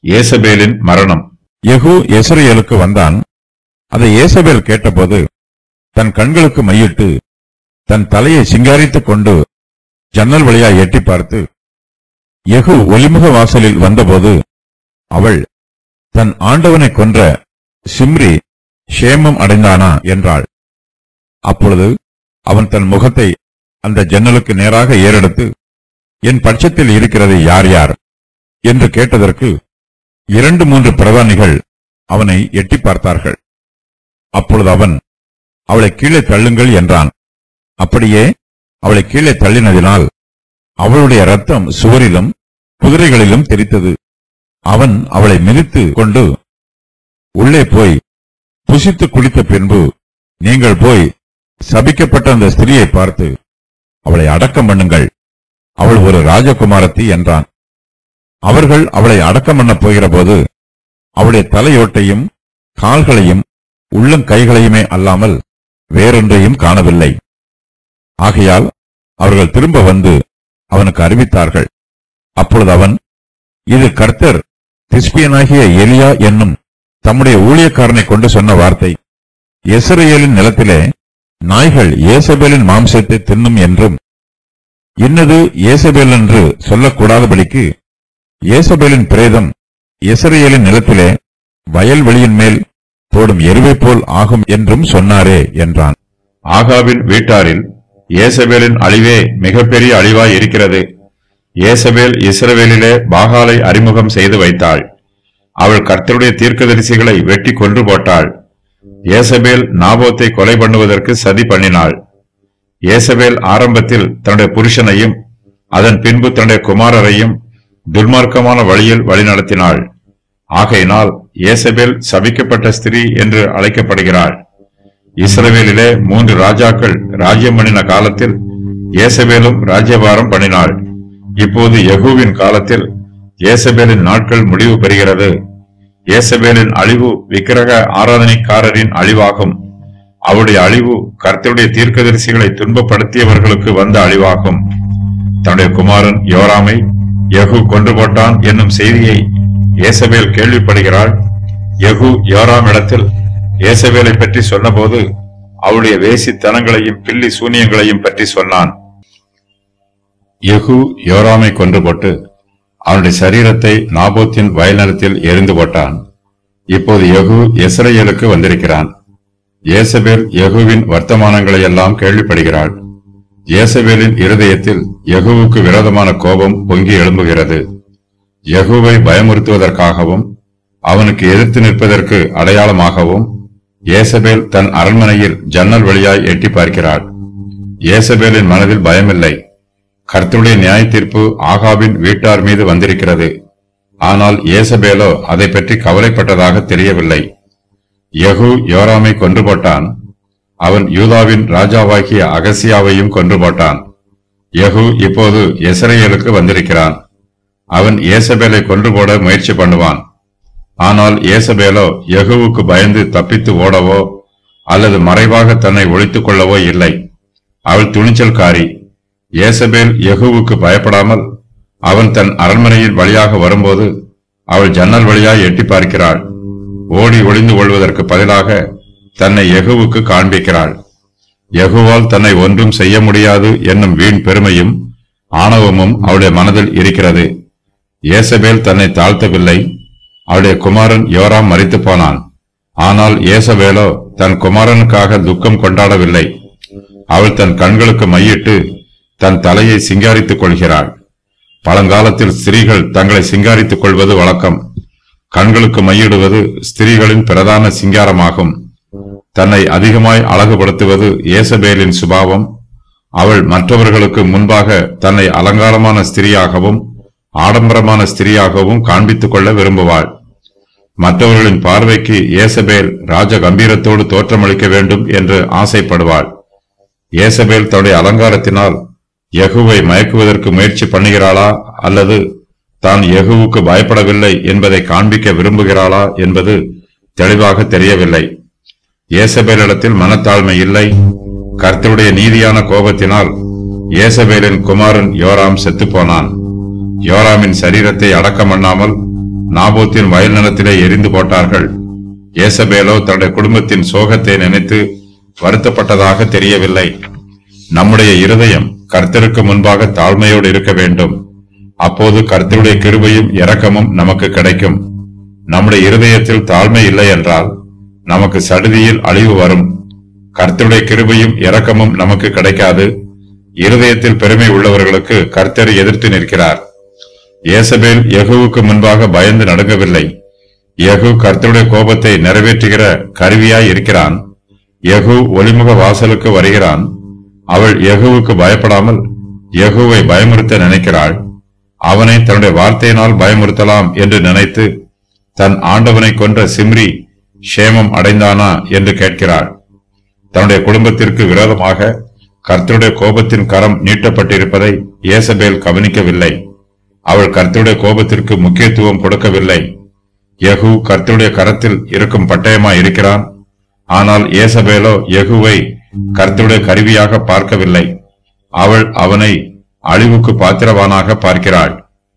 ஏசபேலின் மரணம் யெகூ எஸ்ரேலுக்கு வந்தான் அதை ஏசபேல் கேட்டபோது தன் கண்களுக்கு மையிட்டு தன் தலையை சிங்காரித்துக் கொண்டு ஜன்னல் வழியாய் எட்டி பார்த்து யெகூ ஒலிமுக வாசலில் வந்தபோது அவள் தன் ஆண்டவனை கொன்ற சிம்ரி ஷேமம் அடைந்தானா என்றாள் அப்பொழுது அவன் தன் முகத்தை அந்த ஜன்னலுக்கு நேராக ஏறெடுத்து என் பட்சத்தில் இருக்கிறது யார் யார் என்று கேட்டதற்கு இரண்டு மூன்று பிரதானிகள் அவனை எட்டி பார்த்தார்கள் அப்பொழுது அவன் அவளை கீழே தள்ளுங்கள் என்றான் அப்படியே அவளை கீழே தள்ளினதினால் அவளுடைய ரத்தம் சுவரிலும் குதிரைகளிலும் தெரித்தது அவன் அவளை மிதித்து கொண்டு உள்ளே போய் புசித்து குடித்த பின்பு நீங்கள் போய் சபிக்கப்பட்ட அந்த ஸ்திரியை பார்த்து அவளை அடக்கம் பண்ணுங்கள் அவள் ஒரு ராஜகுமாரத்தி என்றான் அவர்கள் அவளை அடக்கம் பண்ணப் போகிறபோது அவளுடைய தலையோட்டையும் கால்களையும் உள்ளங்கைகளையுமே அல்லாமல் வேறொன்றையும் காணவில்லை ஆகையால் அவர்கள் திரும்ப வந்து அவனுக்கு அறிவித்தார்கள் அப்பொழுது அவன் இது கர்த்தர் திஸ்பியனாகிய எலியா என்னும் தம்முடைய ஊழியக்காரனை கொண்டு சொன்ன வார்த்தை எஸ்ரேலின் நிலத்திலே நாய்கள் ஏசபேலின் மாம்சத்தை தின்னும் என்றும் இன்னது ஏசபேல் என்று சொல்லக்கூடாதபடிக்கு ஏசபேலின் பிரேதம் எஸ்ரேலின் நிலத்திலே வயல்வெளியின் மேல் போடும் எருவைப் போல் ஆகும் என்றும் சொன்னாரே என்றான் ஆகாவின் வீட்டாரில் ஏசபேலின் அழிவே மிகப்பெரிய அழிவாய் இருக்கிறது ஏசபேல் இஸ்ரவேலிலே பாகாலை அறிமுகம் செய்து வைத்தாள் அவள் கர்த்தருடைய தீர்க்கதரிசிகளை வெட்டி கொன்று போட்டாள் ஏசபேல் நாபோத்தை கொலை பண்ணுவதற்கு சதி பண்ணினாள் ஏசபேல் ஆரம்பத்தில் தன்னுடைய புருஷனையும் அதன் பின்பு தன்னுடைய குமாரரையும் துர்மார்க்கமான வழியில் வழிநடத்தினாள் ஆகையினால் ஏசபேல் சபிக்கப்பட்ட ஸ்திரீ என்று அழைக்கப்படுகிறாள் இஸ்ரவேலிலே மூன்று ராஜாக்கள் ராஜ்யம் பண்ணின காலத்தில் ஏசபேலும் ராஜ்யபாரம் பண்ணினாள் இப்போது யெகூவின் காலத்தில் ஏசபேலின் நாட்கள் முடிவு பெறுகிறது ஏசபேலின் அழிவு விக்கிரக ஆராதனைக்காரரின் அழிவாகும் அவருடைய அழிவு கர்த்தருடைய தீர்க்கதரிசிகளை துன்பப்படுத்தியவர்களுக்கு வந்த அழிவாகும் தன்னுடைய குமாரன் யோராமை யெகூ கொன்று போட்டான் என்னும் செய்தியை ஏசபேல் கேள்விப்படுகிறாள் யெகூ யோராம் இடத்தில் ஏசபேலை பற்றி சொன்னபோது அவளுடைய வேசித்தனங்களையும் பில்லி சூனியங்களையும் பற்றி சொன்னான் யெகூ யோராமை கொன்று போட்டு அவனுடைய சரீரத்தை நாபோத்தின் வயல்நிலத்தில் எரிந்து போட்டான் இப்போது யெகூ எஸ்ரேலுக்கு வந்திருக்கிறான் ஏசபேல் யெகூவின் வர்த்தமானங்களை எல்லாம் கேள்விப்படுகிறாள் ஏசபேலின் இருதயத்தில் யெகூவுக்கு விரோதமான கோபம் பொங்கி எழும்புகிறது யெகூவை பயமுறுத்துவதற்காகவும் அவனுக்கு எதிர்த்து நிற்பதற்கு அடையாளமாகவும் ஏசபேல் தன் அரண்மனையில் ஜன்னல் வழியாய் எட்டி பார்க்கிறாள் ஏசபேலின் மனதில் பயமில்லை கர்த்தருடைய நியாய தீர்ப்பு ஆகாபின் வீட்டார் மீது வந்திருக்கிறது ஆனால் ஏசபேலோ அதை பற்றி கவலைப்பட்டதாக தெரியவில்லை யெகூ யோராமை கொன்று போட்டான் அவன் யூதாவின் ராஜாவாகிய அகசியாவையும் கொன்று போட்டான் யெகூ இப்போது எஸ்ரேலுக்கு வந்திருக்கிறான் அவன் ஏசபேலை கொன்று போட முயற்சி பண்ணுவான் ஆனால் ஏசபேலோ யெகூவுக்கு பயந்து தப்பித்து ஓடவோ அல்லது மறைவாக தன்னை ஒழித்துக் கொள்ளவோ இல்லை அவள் துணிச்சல்காரி ஏசபேல் யெகூவுக்கு பயப்படாமல் அவன் தன் அரண்மனையின் வழியாக வரும்போது அவள் ஜன்னல் வழியாய் எட்டி பார்க்கிறாள் ஓடி ஒளிந்து கொள்வதற்கு பதிலாக தன்னை யெகூவுக்கு காண்பிக்கிறாள் யெகூவால் தன்னை ஒன்றும் செய்ய முடியாது என்னும் வீண் பெருமையும் ஆணவமும் அவளுடைய மனதில் இருக்கிறது ஏசபேல் தன்னை தாழ்த்தவில்லை அவளுடைய குமாரன் யோராம் மரித்து போனான் ஆனால் ஏசபேலோ தன் குமாரனுக்காக துக்கம் கொண்டாடவில்லை அவள் தன் கண்களுக்கு மையிட்டு தன் தலையை சிங்காரித்துக் கொள்கிறாள் பழங்காலத்தில் ஸ்திரீகள் தங்களை சிங்காரித்துக் கொள்வது வழக்கம் கண்களுக்கு மையிடுவது ஸ்திரீகளின் பிரதான சிங்காரமாகும் தன்னை அதிகமாய் அழகுபடுத்துவது ஏசபேலின் சுபாவம் அவள் மற்றவர்களுக்கு முன்பாக தன்னை அலங்காரமான ஸ்திரியாகவும் ஆடம்பரமான ஸ்திரியாகவும் காண்பித்துக் கொள்ள விரும்புவாள் மற்றவர்களின் பார்வைக்கு ஏசபேல் ராஜ கம்பீரத்தோடு தோற்றமளிக்க வேண்டும் என்று ஆசைப்படுவாள் ஏசபேல் தன்னுடைய அலங்காரத்தினால் யெகூவை மயக்குவதற்கு முயற்சி பண்ணுகிறாளா அல்லது தான் யெகூவுக்கு பயப்படவில்லை என்பதை காண்பிக்க விரும்புகிறாளா என்பது தெளிவாக தெரியவில்லை ஏசபேலிடத்தில் மனத்தாழ்மை இல்லை கர்த்தருடைய நீதியான கோபத்தினால் ஏசபேலின் குமாரன் யோராம் செத்துப்போனான் யோராமின் சரீரத்தை அடக்கம் பண்ணாமல் நாபோத்தின் வயல் நிலத்திலே எரிந்து போட்டார்கள் ஏசபேலோ தன்னுடைய குடும்பத்தின் சோகத்தை நினைத்து வருத்தப்பட்டதாக தெரியவில்லை நம்முடைய இருதயம் கர்த்தருக்கு முன்பாக தாழ்மையோடு இருக்க வேண்டும் அப்போது கர்த்தருடைய கிருபையும் இரக்கமும் நமக்கு கிடைக்கும் நம்முடைய இருதயத்தில் தாழ்மை இல்லை என்றால் நமக்கு சடுதியில் அழிவு வரும் கர்த்தருடைய கிருபையும் இரக்கமும் நமக்கு கிடைக்காது இருதயத்தில் பெருமை உள்ளவர்களுக்கு கர்த்தர் எதிர்த்து நிற்கிறார் ஏசபேல் யெகூவுக்கு முன்பாக பயந்து நடுங்கவில்லை யெகூ கர்த்தருடைய கோபத்தை நிறைவேற்றுகிற கருவியாய் இருக்கிறான் யெகூ ஒளிமுக வாசலுக்கு வருகிறான் அவள் யெகூவுக்கு பயப்படாமல் யெகூவை பயமுறுத்த நினைக்கிறாள் அவனை தன்னுடைய வார்த்தையினால் பயமுறுத்தலாம் என்று நினைத்து தன் ஆண்டவனை கொன்ற சிம்ரி ஷேமம் அடைந்தானா என்று கேட்கிறாள் தன்னுடைய குடும்பத்திற்கு விரோதமாக கர்த்தருடைய கோபத்தின் கரம் நீட்டப்பட்டிருப்பதை ஏசபேல் கவனிக்கவில்லை அவள் கர்த்தருடைய கோபத்திற்கு முக்கியத்துவம் கொடுக்கவில்லை யெகூ கர்த்தருடைய கரத்தில் இருக்கும் பட்டயமாய் இருக்கிறான் ஆனால் ஏசபேலோ யெகூவை கர்த்தருடைய கருவியாக பார்க்கவில்லை அவள் அவனை அழிவுக்கு பாத்திரவானாக பார்க்கிறாள்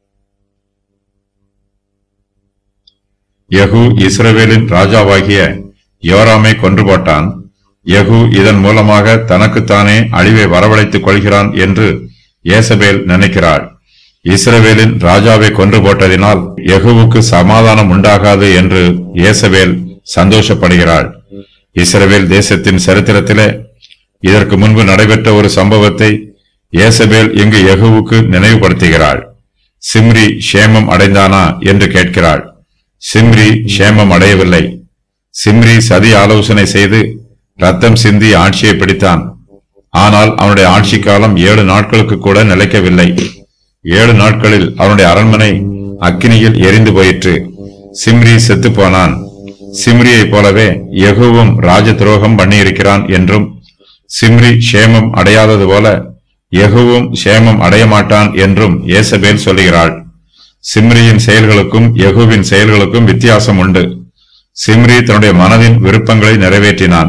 யெகூ இஸ்ரவேலின் ராஜாவாகிய யோராமை கொன்று போட்டான் யெகூ இதன் மூலமாக தனக்குத்தானே அழிவை வரவழைத்துக் கொள்கிறான் என்று ஏசபேல் நினைக்கிறாள் இஸ்ரவேலின் ராஜாவை கொன்று போட்டதினால் யெகூவுக்கு சமாதானம் உண்டாகாது என்று ஏசபேல் சந்தோஷப்படுகிறாள் இஸ்ரவேல் தேசத்தின் சரித்திரத்திலே இதற்கு முன்பு நடைபெற்ற ஒரு சம்பவத்தை ஏசபேல் இங்கு யெகூவுக்கு நினைவுபடுத்துகிறாள் சிம்ரி ஷேமம் அடைந்தானா என்று கேட்கிறாள் சிம்ரி ஷேமம் அடையவில்லை சிம்ரி சதி ஆலோசனை செய்து ரத்தம் சிந்தி ஆட்சியை பிடித்தான் ஆனால் அவனுடைய ஆட்சி காலம் ஏழு நாட்களுக்கு கூட நிலைக்கவில்லை ஏழு நாட்களில் அவனுடைய அரண்மனை அக்கினியில் எரிந்து போயிற்று சிம்ரி செத்து போனான் சிம்ரியைப் போலவே யெகூவும் ராஜ துரோகம் பண்ணியிருக்கிறான் என்றும் சிம்ரி ஷேமம் அடையாதது போல யெகூவும் ஷேமம் அடைய மாட்டான் என்றும் ஏசபேல் சொல்லுகிறாள் சிம்ரியின் செயல்களுக்கும் யெகூவின் செயல்களுக்கும் வித்தியாசம் உண்டு சிம்ரி தன்னுடைய மனதின் விருப்பங்களை நிறைவேற்றினான்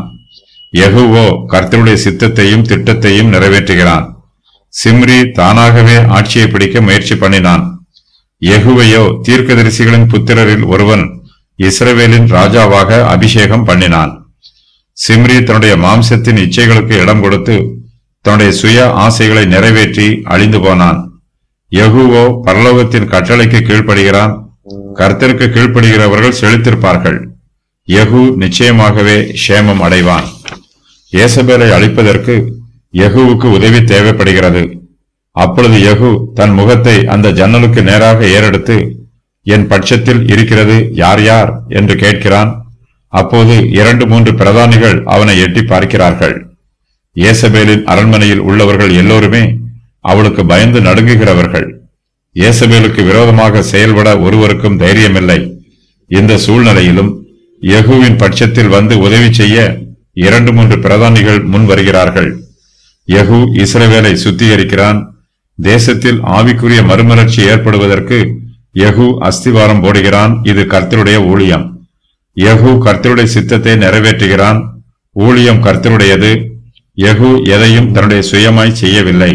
யெகூவோ கர்த்தருடைய சித்தத்தையும் திட்டத்தையும் நிறைவேற்றுகிறான் சிம்ரி தானாகவே ஆட்சியை பிடிக்க முயற்சி பண்ணினான் யெகூவையோ தீர்க்கதரிசிகளின் புத்திரரில் ஒருவன் இஸ்ரவேலின் ராஜாவாக அபிஷேகம் பண்ணினான் சிம்ரி தன்னுடைய மாம்சத்தின் இச்சைகளுக்கு இடம் கொடுத்து தன்னுடைய சுய ஆசைகளை நிறைவேற்றி அழிந்து போனான் யெகூவோ பரலோகத்தின் கட்டளைக்கு கீழ்ப்படுகிறான் கர்த்தருக்கு கீழ்ப்படுகிறவர்கள் செழித்திருப்பார்கள் யெகூ நிச்சயமாகவே ஷேமம் அடைவான் ஏசபேலை அழிப்பதற்கு யெகூவுக்கு உதவி தேவைப்படுகிறது அப்பொழுது யெகூ தன் முகத்தை அந்த ஜன்னலுக்கு நேராக ஏறெடுத்து என் பட்சத்தில் இருக்கிறது யார் யார் என்று கேட்கிறான் அப்போது இரண்டு மூன்று பிரதானிகள் அவனை எட்டி பார்க்கிறார்கள் ஏசபேலின் அரண்மனையில் உள்ளவர்கள் எல்லோருமே அவளுக்கு பயந்து நடுங்குகிறவர்கள் ஏசபேலுக்கு விரோதமாக செயல்பட ஒருவருக்கும் தைரியமில்லை இந்த சூழ்நிலையிலும் யெகூவின் பட்சத்தில் வந்து உதவி செய்ய இரண்டு மூன்று பிரதானிகள் முன் வருகிறார்கள் யெகூ இஸ்ரவேலை சுத்திகரிக்கிறான் தேசத்தில் ஆவிக்குரிய மறுமலர்ச்சி ஏற்படுவதற்கு யெகூ அஸ்திவாரம் போடுகிறான் இது கர்த்தருடைய ஊழியம் யெகூ கர்த்தருடைய சித்தத்தை நிறைவேற்றுகிறான் ஊழியம் கர்த்தருடையது யெகூ எதையும் தன்னுடைய சுயமாய் செய்யவில்லை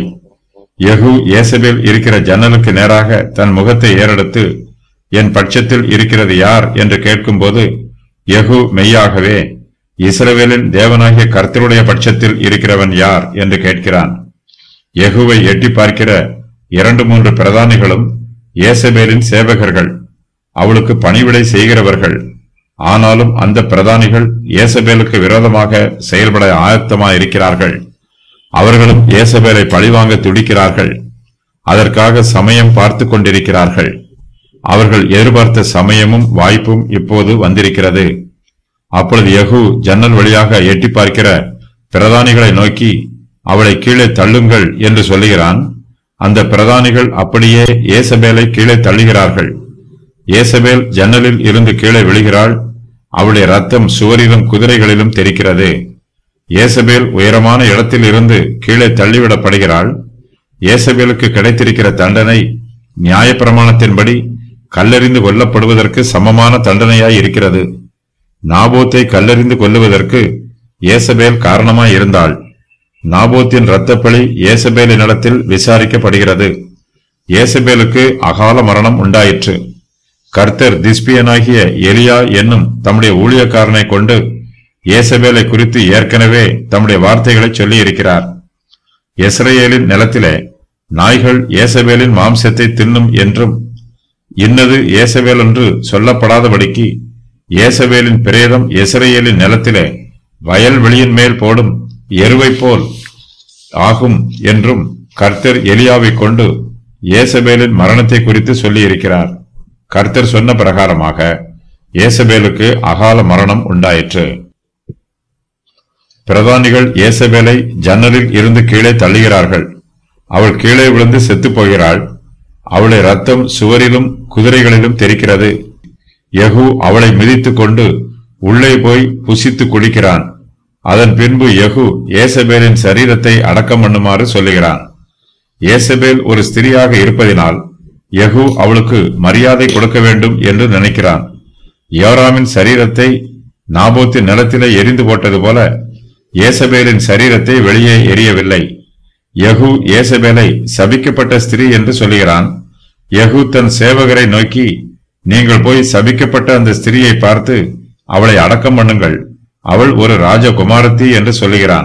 யெகூ ஏசபேல் இருக்கிற ஜன்னலுக்கு நேராக தன் முகத்தை ஏறெடுத்து என் பட்சத்தில் இருக்கிறது யார் என்று கேட்கும்போது யெகூ மெய்யாகவே இஸ்ரவேலின் தேவனாகிய கர்த்தருடைய பட்சத்தில் இருக்கிறவன் யார் என்று கேட்கிறான் யெகூவை எட்டி பார்க்கிற இரண்டு மூன்று பிரதானிகளும் ஏசபேலின் சேவகர்கள் அவளுக்கு பணிவிடை செய்கிறவர்கள் ஆனாலும் அந்த பிரதானிகள் ஏசபேலுக்கு விரோதமாக செயல்பட ஆயத்தமாய் இருக்கிறார்கள் அவர்களும் ஏசபேலை பழிவாங்க துடிக்கிறார்கள் அதற்காக சமயம் பார்த்து கொண்டிருக்கிறார்கள் அவர்கள் எதிர்பார்த்த சமயமும் வாய்ப்பும் இப்போது வந்திருக்கிறது அப்பொழுது யெகூ ஜன்னல் வழியாக எட்டி பார்க்கிற பிரதானிகளை நோக்கி அவளை கீழே தள்ளுங்கள் என்று சொல்லுகிறான் அந்த பிரதானிகள் அப்படியே ஏசபேலை கீழே தள்ளுகிறார்கள் ஏசபேல் ஜன்னலில் இருந்து கீழே விழுகிறாள் அவளுடைய ரத்தம் சுவரிலும் குதிரைகளிலும் தெரிக்கிறது ஏசபேல் உயரமான இடத்தில் இருந்து கீழே தள்ளிவிடப்படுகிறாள் ஏசபேலுக்கு கிடைத்திருக்கிற தண்டனை நியாயப்பிரமாணத்தின்படி கல்லெறிந்து கொல்லப்படுவதற்கு சமமான தண்டனையாய் இருக்கிறது நாபோத்தை கல்லெறிந்து கொல்லுவதற்கு ஏசபேல் காரணமாய் இருந்தாள் நாபோத்தின் இரத்தப்பழி ஏசபேலின் இடத்தில் விசாரிக்கப்படுகிறது ஏசபேலுக்கு அகால மரணம் உண்டாயிற்று கர்த்தர் திஸ்பியனாகிய எலியா என்னும் தம்முடைய ஊழியக்காரனை கொண்டு ஏசபேலை குறித்து ஏற்கனவே தம்முடைய வார்த்தைகளை சொல்லி இருக்கிறார் இஸ்ரவேலின் நிலத்திலே நாய்கள் ஏசபேலின் மாம்சத்தை தின்னும் என்றும் இன்னது ஏசபேல் என்று சொல்லப்படாதபடிக்கு ஏசபேலின் பிரேதம் இஸ்ரவேலின் நிலத்திலே வயல்வெளியின் மேல் போடும் எருவைப் போல் ஆகும் என்றும் கர்த்தர் எலியாவைக் கொண்டு ஏசபேலின் மரணத்தை குறித்து சொல்லியிருக்கிறார் கர்த்தர் சொன்ன பிரகாரமாக ஏசபேலுக்கு அகால மரணம் உண்டாயிற்று பிரதானிகள் ஏசபேலை ஜன்னலில் இருந்து கீழே தள்ளுகிறார்கள் அவள் கீழே விழுந்து செத்துப் போகிறாள் அவளுடைய ரத்தம் சுவரிலும் குதிரைகளிலும் தெரிக்கிறது யெகூ அவளை மிதித்துக் கொண்டு உள்ளே போய் புசித்து குடிக்கிறான் அதன் பின்பு யெகூ ஏசபேலின் சரீரத்தை அடக்கம் பண்ணுமாறு சொல்லுகிறான் ஏசபேல் ஒரு ஸ்திரியாக இருப்பதினால் யெகூ அவளுக்கு மரியாதை கொடுக்க வேண்டும் என்று நினைக்கிறான் யோராமின் சரீரத்தை நாபோத்தின் நிலத்திலே எரிந்து போட்டது போல ஏசபேலின் சரீரத்தை வெளியே எரியவில்லை யெகூ ஏசபேலை சபிக்கப்பட்ட ஸ்திரீ என்று சொல்லுகிறான் யெகூ தன் சேவகரை நோக்கி நீங்கள் போய் சபிக்கப்பட்ட அந்த ஸ்திரியை பார்த்து அவளை அடக்கம் பண்ணுங்கள் அவள் ஒரு ராஜகுமாரத்தி என்று சொல்லுகிறான்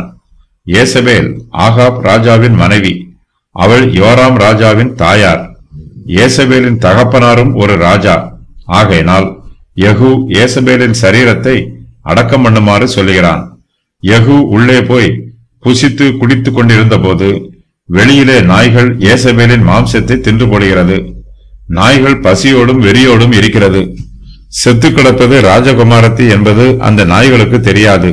ஏசபேல் ஆகாப் ராஜாவின் மனைவி அவள் யோராம் ராஜாவின் தாயார் ஏசபேலின் தகப்பனாரும் ஒரு ராஜா ஆகையினால் யெகூ ஏசபேலின் சரீரத்தை அடக்கம் பண்ணுமாறு சொல்லுகிறான் யெகூ உள்ளே போய் புசித்து குடித்துக் கொண்டிருந்தபோது வெளியிலே நாய்கள் ஏசபேலின் மாம்சத்தை தின்று போடுகிறது நாய்கள் பசியோடும் வெறியோடும் இருக்கிறது செத்து கிடப்பது ராஜகுமாரத்தி என்பது அந்த நாய்களுக்கு தெரியாது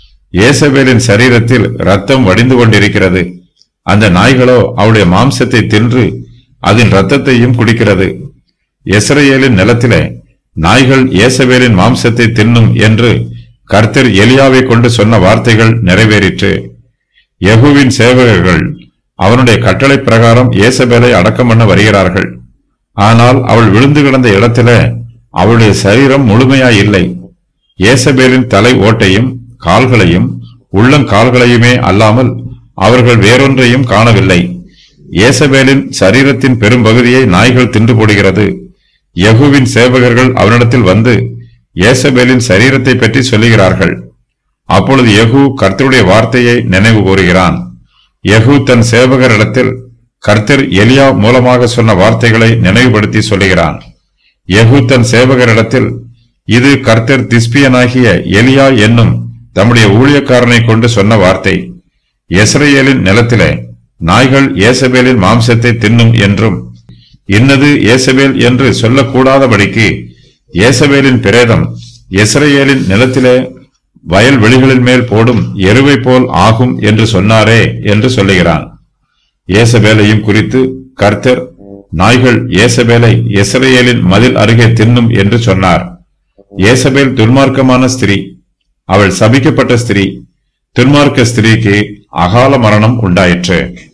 ஏசபேலின் சரீரத்தில் ரத்தம் வடிந்து கொண்டிருக்கிறது அந்த நாய்களோ அவளுடைய மாம்சத்தை தின்று அதன் ரத்தத்தையும் குடிக்கிறது எஸ்ரேலின் நிலத்திலே நாய்கள் ஏசபேலின் மாம்சத்தை தின்னும் என்று கர்த்தர் எலியாவை கொண்டு சொன்ன வார்த்தைகள் நிறைவேறிற்று யெகூவின் சேவகர்கள் அவனுடைய கட்டளை பிரகாரம் ஏசபேலை அடக்கம் பண்ண வருகிறார்கள் ஆனால் அவள் விழுந்து கிடந்த இடத்தில அவளுடைய சரீரம் முழுமையாய் இல்லை ஏசபேலின் தலை ஓட்டையும் கால்களையும் உள்ளங்கால்களையுமே அல்லாமல் அவர்கள் வேறொன்றையும் காணவில்லை ஏசபேலின் சரீரத்தின் பெரும்பகுதியை நாய்கள் தின்று போடுகிறது யெகூவின் சேவகர்கள் அவனிடத்தில் வந்து ஏசபேலின் சரீரத்தை பற்றி சொல்லுகிறார்கள் அப்பொழுது யெகூ கர்த்தருடைய வார்த்தையை நினைவு கூறுகிறான் யெகூ தன் சேவகரிடத்தில் கர்த்தர் எலியா மூலமாக சொன்ன வார்த்தைகளை நினைவுபடுத்தி சொல்லுகிறான் யெகூ தன் சேவகரிடத்தில் இது கர்த்தர் திஸ்பியனாகிய எலியா என்னும் தம்முடைய ஊழியக்காரனை கொண்டு சொன்ன வார்த்தை எஸ்ரேலின் நிலத்திலே நாய்கள் ஏசபேலின் மாம்சத்தை தின்னும் என்றும் இன்னது ஏசபேல் என்று சொல்லக்கூடாதபடிக்கு ஏசபேலின் பிரேதம் எஸ்ரேலின் நிலத்திலே வயல்வெளிகளின் மேல் போடும் எருவை போல் ஆகும் என்று சொன்னாரே என்று சொல்லுகிறான் ஏசபேலையும் குறித்து கர்த்தர் நாய்கள் ஏசபேலை எஸ்ரேலின் மதில் அருகே தின்னும் என்று சொன்னார் ஏசபேல் துன்மார்க்கமான ஸ்திரீ அவள் சபிக்கப்பட்ட ஸ்திரீ துன்மார்க்க ஸ்திரீக்கு அகால மரணம் உண்டாயிற்று